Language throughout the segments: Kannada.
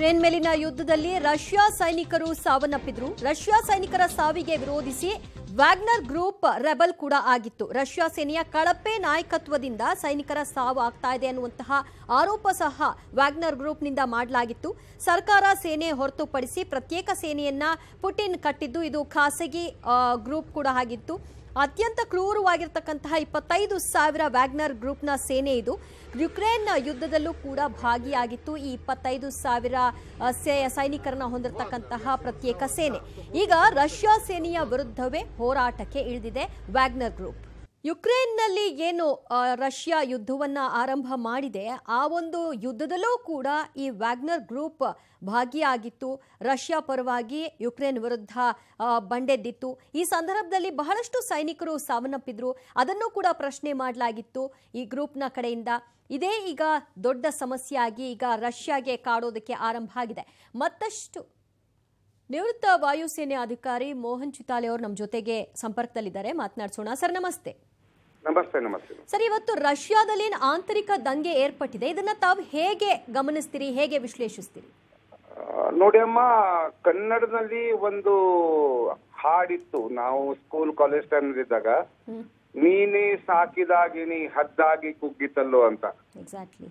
ಯುಕ್ರೇನ್ ಮೇಲಿನ ಯುದ್ಧದಲ್ಲಿ ರಷ್ಯಾ ಸೈನಿಕರು ಸಾವನ್ನಪ್ಪಿದ್ರು ರಷ್ಯಾ ಸೈನಿಕರ ಸಾವಿಗೆ ವಿರೋಧಿಸಿ ವ್ಯಾಗ್ನರ್ ಗ್ರೂಪ್ ರೆಬಲ್ ಕೂಡ ಆಗಿತ್ತು ರಷ್ಯಾ ಸೇನೆಯ ಕಳಪೆ ನಾಯಕತ್ವದಿಂದ ಸೈನಿಕರ ಸಾವು ಆಗ್ತಾ ಇದೆ ಅನ್ನುವಂತಹ ಆರೋಪ ಸಹ ವ್ಯಾಗ್ನರ್ ಗ್ರೂಪ್ನಿಂದ ಮಾಡಲಾಗಿತ್ತು ಸರ್ಕಾರ ಸೇನೆ ಹೊರತುಪಡಿಸಿ ಪ್ರತ್ಯೇಕ ಸೇನೆಯನ್ನ ಪುಟಿನ್ ಕಟ್ಟಿದ್ದು ಇದು ಖಾಸಗಿ ಆ, ಗ್ರೂಪ್ ಕೂಡ ಆಗಿತ್ತು ಅತ್ಯಂತ ಕ್ರೂರವಾಗಿರ್ತಕ್ಕಂತಹ ಇಪ್ಪತ್ತೈದು ಸಾವಿರ ವ್ಯಾಗ್ನರ್ ಗ್ರೂಪ್ನ ಸೇನೆ ಇದು ಯುಕ್ರೇನ್ ಯುದ್ಧದಲ್ಲೂ ಕೂಡ ಭಾಗಿಯಾಗಿತ್ತು ಈ ಇಪ್ಪತ್ತೈದು ಸಾವಿರ ಆ, ಸೇ- ಸೈನಿಕರನ್ನ ಹೊಂದಿರತಕ್ಕಂತಹ ಪ್ರತ್ಯೇಕ ಸೇನೆ ಈಗ ರಷ್ಯಾ ಸೇನೆಯ ವಿರುದ್ಧವೇ ಹೋರಾಟಕ್ಕೆ ಇಳಿದಿದೆ ವ್ಯಾಗ್ನರ್ ಗ್ರೂಪ್ ಯುಕ್ರೇನ್ನಲ್ಲಿ ಏನು ಆ, ರಷ್ಯಾ ಯುದ್ಧವನ್ನ ಆರಂಭ ಮಾಡಿದೆ ಆ ಒಂದು ಯುದ್ಧದಲ್ಲೂ ಕೂಡ ಈ ವ್ಯಾಗ್ನರ್ ಗ್ರೂಪ್ ಭಾಗಿಯಾಗಿತ್ತು ರಷ್ಯಾ ಪರವಾಗಿ ಯುಕ್ರೇನ್ ವಿರುದ್ಧ ಆ, ಬಂಡೆದ್ದಿತ್ತು ಈ ಸಂದರ್ಭದಲ್ಲಿ ಬಹಳಷ್ಟು ಸೈನಿಕರು ಸಾವನ್ನಪ್ಪಿದ್ರು ಅದನ್ನು ಕೂಡ ಪ್ರಶ್ನೆ ಮಾಡಲಾಗಿತ್ತು ಈ ಗ್ರೂಪ್ನ ಕಡೆಯಿಂದ ಇದೇ ಈಗ ದೊಡ್ಡ ಸಮಸ್ಯೆಯಾಗಿ ಈಗ ರಷ್ಯಾಗೆ ಕಾಡೋದಕ್ಕೆ ಆರಂಭ ಆಗಿದೆ ಮತ್ತಷ್ಟು ನಿವೃತ್ತ ವಾಯುಸೇನೆ ಅಧಿಕಾರಿ ಮೋಹನ್ ಚಿತಾಲೆ ಅವರು ನಮ್ಮ ಜೊತೆಗೆ ಸಂಪರ್ಕದಲ್ಲಿದ್ದಾರೆ ಮಾತನಾಡಿಸೋಣ ಸರ್ ನಮಸ್ತೆ ನಮಸ್ತೆ ನಮಸ್ತೆ ಸರ್ ಇವತ್ತು ರಷ್ಯಾದಲ್ಲಿ ಏನ್ ಆಂತರಿಕ ದಂಗೆ ಏರ್ಪಟ್ಟಿದೆ ಇದನ್ನ ತಾವು ಹೇಗೆ ಗಮನಿಸ್ತೀರಿ ಹೇಗೆ ವಿಶ್ಲೇಷಿಸ್ತೀರಿ ಆ, ನೋಡಿ ಅಮ್ಮ ಕನ್ನಡದಲ್ಲಿ ಒಂದು ಹಾಡಿತ್ತು ನಾವು ಸ್ಕೂಲ್ ಕಾಲೇಜ್ ಟೈಮ್ ಇದ್ದಾಗ ಹ್ಮ್ ನೀನೇ ಸಾಕಿದಾಗಿನಿ ಹದ್ದಾಗಿ ಕುಗ್ಗಿತಲ್ಲೋ ಅಂತ ಎಕ್ಸಾಕ್ಟ್ಲಿ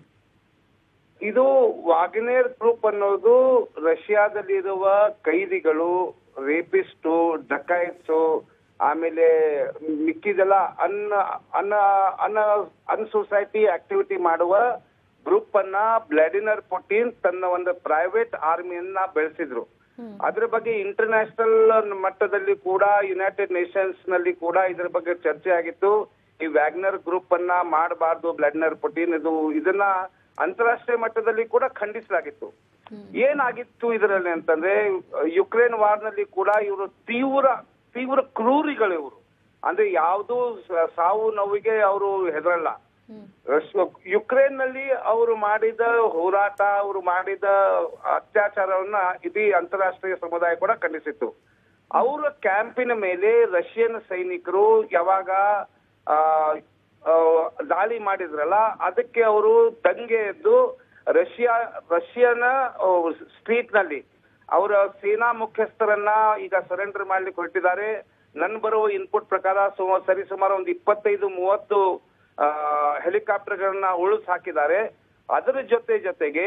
ಇದು ವಾಗ್ನೇರ್ ಗ್ರೂಪ್ ಅನ್ನೋದು ರಷ್ಯಾದಲ್ಲಿರುವ ಕೈದಿಗಳು ರೇಪಿಸ್ಟು ಡಕೈಟ್ಸು ಆಮೇಲೆ ಮಿಕ್ಕಿದೆಲ್ಲ un un un un society activity ಮಾಡುವ ಗ್ರೂಪ್ ಅನ್ನ ವ್ಲಾಡಿಮಿರ್ ಪುಟಿನ್ ತನ್ನ ಒಂದು ಪ್ರೈವೇಟ್ ಆರ್ಮಿಯನ್ನ ಬೆಳೆಸಿದ್ರು ಅದ್ರ ಬಗ್ಗೆ ಇಂಟರ್ನ್ಯಾಷನಲ್ ಮಟ್ಟದಲ್ಲಿ ಕೂಡ ಯುನೈಟೆಡ್ ನೇಷನ್ಸ್ ನಲ್ಲಿ ಕೂಡ ಇದ್ರ ಬಗ್ಗೆ ಚರ್ಚೆ ಆಗಿತ್ತು ಈ ವ್ಯಾಗ್ನರ್ ಗ್ರೂಪ್ ಅನ್ನ ಮಾಡಬಾರ್ದು ವ್ಲಾಡಿಮಿರ್ ಪುಟಿನ್ ಇದು ಇದನ್ನ ಅಂತಾರಾಷ್ಟ್ರೀಯ ಮಟ್ಟದಲ್ಲಿ ಕೂಡ ಖಂಡಿಸಲಾಗಿತ್ತು ಏನಾಗಿತ್ತು ಇದರಲ್ಲಿ ಅಂತಂದ್ರೆ ಯುಕ್ರೇನ್ ವಾರ್ ನಲ್ಲಿ ಕೂಡ ಇವರು ತೀವ್ರ ತೀವ್ರ ಕ್ರೂರಿಗಳು ಇವರು ಅಂದ್ರೆ ಯಾವ್ದು ಸ- ಸಾವು ನೋವಿಗೆ ಅವರು ಹೆದರಲ್ಲ ರಷ್ಯ- ಯುಕ್ರೇನ್ ನಲ್ಲಿ ಅವರು ಮಾಡಿದ ಹೋರಾಟ ಅವರು ಮಾಡಿದ ಅತ್ಯಾಚಾರವನ್ನ ಇಡೀ ಅಂತಾರಾಷ್ಟ್ರೀಯ ಸಮುದಾಯ ಕೂಡ ಖಂಡಿಸಿತ್ತು ಅವರ ಕ್ಯಾಂಪಿನ ಮೇಲೆ ರಷ್ಯನ್ ಸೈನಿಕರು ಯಾವಾಗ ಆ, ಆ, ದಾಳಿ ಮಾಡಿದ್ರಲ್ಲ ಅದಕ್ಕೆ ಅವರು ದಂಗೆ ಎದ್ದು ರಷ್ಯಾ ರಷ್ಯನ ಸ್ಟ್ರೀಟ್ ನಲ್ಲಿ ಅವರ ಸೇನಾ ಮುಖ್ಯಸ್ಥರನ್ನ ಈಗ ಸರೆಂಡರ್ ಮಾಡ್ಲಿಕ್ಕೆ ಹೊರಟಿದ್ದಾರೆ ನನ್ ಬರುವ ಇನ್ಪುಟ್ ಪ್ರಕಾರ ಸುಮಾರು ಸರಿ ಸುಮಾರು ಒಂದು ಇಪ್ಪತ್ತೈದು ಮೂವತ್ತು ಹೆಲಿಕಾಪ್ಟರ್ಗಳನ್ನ ಉಳಿಸ್ ಹಾಕಿದ್ದಾರೆ ಅದರ ಜೊತೆ ಜೊತೆಗೆ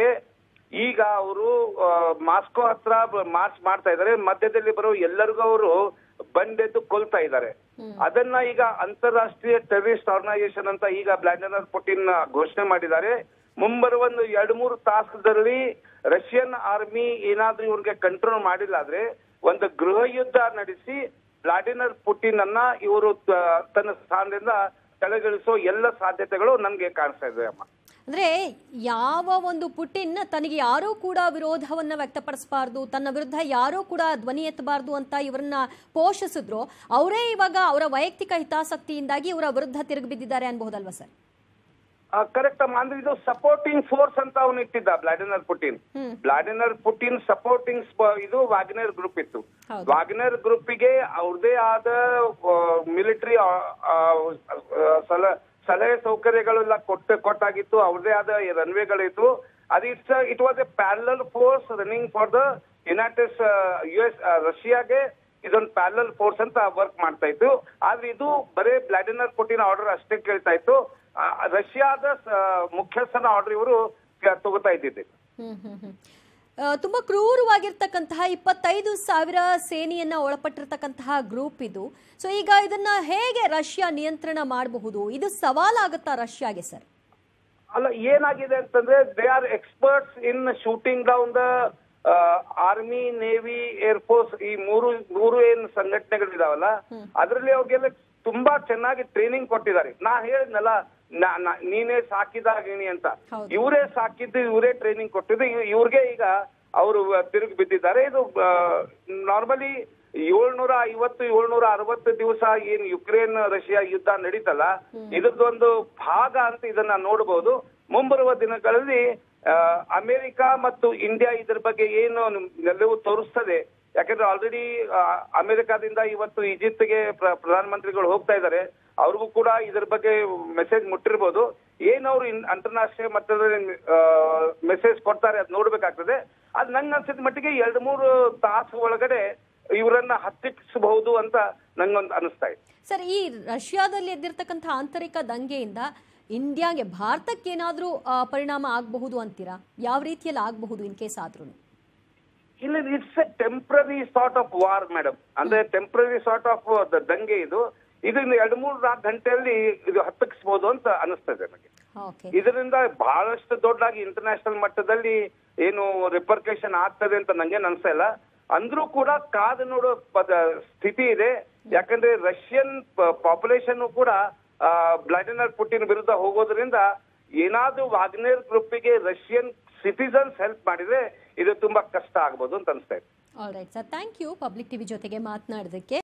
ಈಗ ಅವರು ಮಾಸ್ಕೋ ಹತ್ರ ಮಾರ್ಚ್ ಮಾಡ್ತಾ ಇದ್ದಾರೆ ಮಧ್ಯದಲ್ಲಿ ಬರೋ ಎಲ್ಲರಿಗೂ ಅವರು ಬಂಡೆದ್ದು ಕೊಲ್ತಾ ಇದ್ದಾರೆ ಅದನ್ನ ಈಗ ಅಂತಾರಾಷ್ಟ್ರೀಯ ಟೆರರಿಸ್ಟ್ ಆರ್ಗನೈಸೇಷನ್ ಅಂತ ಈಗ ವ್ಲಾಡಿಮಿರ್ ಪುಟಿನ್ ಘೋಷಣೆ ಮಾಡಿದ್ದಾರೆ ಮುಂಬರುವ ಒಂದು ಎರಡು ಮೂರು ತಾಸದಲ್ಲಿ ರಷ್ಯನ್ ಆರ್ಮಿ ಏನಾದ್ರೂ ಇವ್ರಿಗೆ ಕಂಟ್ರೋಲ್ ಮಾಡಿಲ್ಲ ಆದ್ರೆ ಒಂದು ಗೃಹ ಯುದ್ಧ ನಡೆಸಿ ವ್ಲಾಡಿಮಿರ್ ಪುಟಿನ್ ಅನ್ನ ಇವರು ತ- ತನ್ನ ಸ್ಥಾನದಿಂದ ಕೆಳಗಿಳಿಸೋ ಎಲ್ಲ ಸಾಧ್ಯತೆಗಳು ನಮ್ಗೆ ಕಾಣಿಸ್ತಾ ಇದೆ ಅಮ್ಮ ಅಂದ್ರೆ ಯಾವ ಒಂದು ಪುಟಿನ್ ತನಗೆ ಯಾರೂ ಕೂಡ ವಿರೋಧವನ್ನ ವ್ಯಕ್ತಪಡಿಸಬಾರ್ದು ತನ್ನ ವಿರುದ್ಧ ಯಾರೂ ಕೂಡ ಧ್ವನಿ ಎತ್ತಬಾರ್ದು ಅಂತ ಇವರನ್ನ ಪೋಷಿಸಿದ್ರು ಅವರೇ ಇವಾಗ ಅವರ ವೈಯಕ್ತಿಕ ಹಿತಾಸಕ್ತಿಯಿಂದಾಗಿ ಇವರ ವಿರುದ್ಧ ತಿರುಗಿ ಬಿದ್ದಿದ್ದಾರೆ ಅನ್ಬಹುದಲ್ವಾ ಸರ್ ಕರೆಕ್ಟ್ ಅಮ್ಮ ಅಂದ್ರೆ ಇದು ಸಪೋರ್ಟಿಂಗ್ ಫೋರ್ಸ್ ಅಂತ ಅವನು ಇಟ್ಟಿದ್ದ Vladimir Putin hmm. Vladimir Putin supporting ಇದು ವಾಗ್ನರ್ ಗ್ರೂಪ್ ಇತ್ತು ಹೌದು. ವಾಗ್ನರ್ ಗ್ರೂಪಿಗೆ ಅವ್ರದೇ ಆದ ಮಿಲಿಟರಿ ಸಲ ಸಲಹೆ ಸೌಕರ್ಯಗಳೆಲ್ಲ ಕೊಟ್ಟ ಕೊಟ್ಟಾಗಿತ್ತು ಅವ್ರದೇ ಆದ ರನ್ವೇಗಳಿತ್ತು ಅದು it's it was a parallel force running for the united U S ರಷ್ಯಾಗೆ ಇದೊಂದು ಪ್ಯಾರಲಲ್ ಫೋರ್ಸ್ ಅಂತ ವರ್ಕ್ ಮಾಡ್ತಾ ಇತ್ತು ಆದ್ರೆ ಇದು ಬರೇ ವ್ಲಾಡಿಮಿರ್ ಪುಟಿನ್ ಆರ್ಡರ್ ಅಷ್ಟೇ ಕೇಳ್ತಾ ಇತ್ತು ಆ, ರಷ್ಯಾದ ಸ- ಮುಖ್ಯಸ್ಥನ ಆರ್ಡರ್ ಇವರು ತಗೋತಾ ಇದ್ದಿದ್ದು ಹ್ಮ್ ಹ್ಮ್ ಹ್ಮ್ ಆ, ತುಂಬಾ ಕ್ರೂರವಾಗಿರ್ತಕ್ಕಂತಹ ಇಪ್ಪತ್ತೈದು ಸಾವಿರ ಸೇನೆಯನ್ನ ಒಳಪಟ್ಟಿರ್ತಕ್ಕಂತಹ ಗ್ರೂಪ್ ಇದು ಸೊ ಈಗ ಇದನ್ನ ಹೇಗೆ ರಷ್ಯಾ ನಿಯಂತ್ರಣ ಮಾಡಬಹುದು ಇದು ಸವಾಲಾಗುತ್ತಾ ರಷ್ಯಾಗೆ ಸರ್ ಅಲ್ಲ ಏನಾಗಿದೆ ಅಂತಂದ್ರೆ they are experts in shooting down the army navy air force ಈ ಮೂರು ಮೂರು ಏನ್ ಸಂಘಟನೆಗಳಿದಾವಲ್ಲ ಅದರಲ್ಲಿ ಅವ್ರಿಗೆಲ್ಲ ತುಂಬಾ ಚೆನ್ನಾಗಿ ಟ್ರೈನಿಂಗ್ ಕೊಟ್ಟಿದ್ದಾರೆ ನಾ ಹೇಳಿದ್ನಲ್ಲ ನಾ- ನಾ- ನೀನೇ ಸಾಕಿದಾಗಿನಿ ಅಂತ ಹೌದು. ಇವರೇ ಸಾಕಿದ್ದು ಇವರೇ ಟ್ರೈನಿಂಗ್ ಕೊಟ್ಟಿದ್ದು ಇವ್- ಇವ್ರಿಗೆ ಈಗ ಅವರು ತಿರುಗಿ ಬಿದ್ದಿದ್ದಾರೆ ಇದು ನಾರ್ಮಲಿ ಏಳ್ನೂರ ಐವತ್ತು ಏಳ್ನೂರ ಅರವತ್ತು ದಿವಸ ಏನ್ ಯುಕ್ರೇನ್ ರಷ್ಯಾ ಯುದ್ಧ ನಡೀತಲ್ಲ ಇದ್ರದ್ದೊಂದು ಭಾಗ ಅಂತ ಇದನ್ನ ನೋಡಬಹುದು ಮುಂಬರುವ ದಿನಗಳಲ್ಲಿ ಆ, ಅಮೆರಿಕ ಮತ್ತು ಇಂಡಿಯಾ ಇದ್ರ ಬಗ್ಗೆ ಏನು ನೆಲವು ತೋರಿಸ್ತದೆ ಯಾಕಂದ್ರೆ ಆಲ್ರೆಡಿ ಅಮೆರಿಕಾದಿಂದ ಇವತ್ತು ಈಜಿಪ್ಟ್ಗೆ ಪ್ರ- ಪ್ರಧಾನಮಂತ್ರಿಗಳು ಹೋಗ್ತಾ ಇದ್ದಾರೆ ಅವ್ರಿಗೂ ಕೂಡ ಇದ್ರ ಬಗ್ಗೆ ಮೆಸೇಜ್ ಮುಟ್ಟಿರ್ಬೋದು ಏನ್ ಅವ್ರು ಅಂತಾರಾಷ್ಟ್ರೀಯ ಮಟ್ಟದಲ್ಲಿ ಮೆಸೇಜ್ ಕೊಡ್ತಾರೆ ಅದ್ ನೋಡ್ಬೇಕಾಗ್ತದೆ ಅದ್ ನಂಗೆ ಅನ್ಸಿದ ಮಟ್ಟಿಗೆ ಎರಡ್ ಮೂರು ತಾಸು ಒಳಗಡೆ ಇವರನ್ನ ಹತ್ತಿಕ್ಸಬಹುದು ಅಂತ ನಂಗೊಂದು ಅನಿಸ್ತಾ ಇದೆ ಸರ್ ಈ ರಷ್ಯಾದಲ್ಲಿ ಎದ್ದಿರ್ತಕ್ಕಂಥ ಆಂತರಿಕ ದಂಗೆಯಿಂದ ಇಂಡಿಯಾಗೆ ಭಾರತಕ್ಕೆ ಏನಾದರೂ ಪರಿಣಾಮ ಆಗಬಹುದು ಅಂತೀರಾ ಯಾವ ರೀತಿಯಲ್ಲಿ ಆಗಬಹುದು ಇನ್ ಕೇಸ್ ಆದ್ರೂ ಇಲ್ಲ it's a temporary sort of war madam ಅಂದ್ರೆ ಟೆಂಪ್ರರಿ ಸಾರ್ಟ್ ಆಫ್ ದಂಗೆ ಇದು ಇದು ಇನ್ನು ಎರಡು ಮೂರು ನಾಲ್ಕು ಗಂಟೆಯಲ್ಲಿ ಇದು ಹತ್ತಿಕ್ಸ್ಬೋದು ಅಂತ ಅನಿಸ್ತದೆ ನನಗೆ ಓಕೆ ಇದರಿಂದ ಬಹಳಷ್ಟು ದೊಡ್ಡದಾಗಿ ಇಂಟರ್ನ್ಯಾಷನಲ್ ಮಟ್ಟದಲ್ಲಿ ಏನು ರಿಪರ್ಕೇಶನ್ ಆಗ್ತದೆ ಅಂತ ನಂಗೆ ಅನ್ಸ್ತಾ ಇಲ್ಲ ಅಂದ್ರೂ ಕೂಡ ಕಾದು ನೋಡೋ ಪದ ಸ್ಥಿತಿ ಇದೆ ಯಾಕಂದ್ರೆ ರಷ್ಯನ್ ಪಾಪ್ಯುಲೇಷನ್ ಕೂಡ ವ್ಲಾಡಿಮಿರ್ ಪುಟಿನ್ ವಿರುದ್ಧ ಹೋಗೋದ್ರಿಂದ ಏನಾದ್ರೂ ವಾಗ್ನೇರ್ ಗ್ರೂಪಿಗೆ ರಷ್ಯನ್ ಸಿಟಿಸನ್ಸ್ ಹೆಲ್ಪ್ ಮಾಡಿದ್ರೆ ಇದು ತುಂಬಾ ಕಷ್ಟ ಆಗ್ಬೋದು ಅಂತ ಅನ್ಸ್ತಾ ಇದೆ all right sir thank you public TV ಜೊತೆಗೆ ಮಾತನಾಡೋದಕ್ಕೆ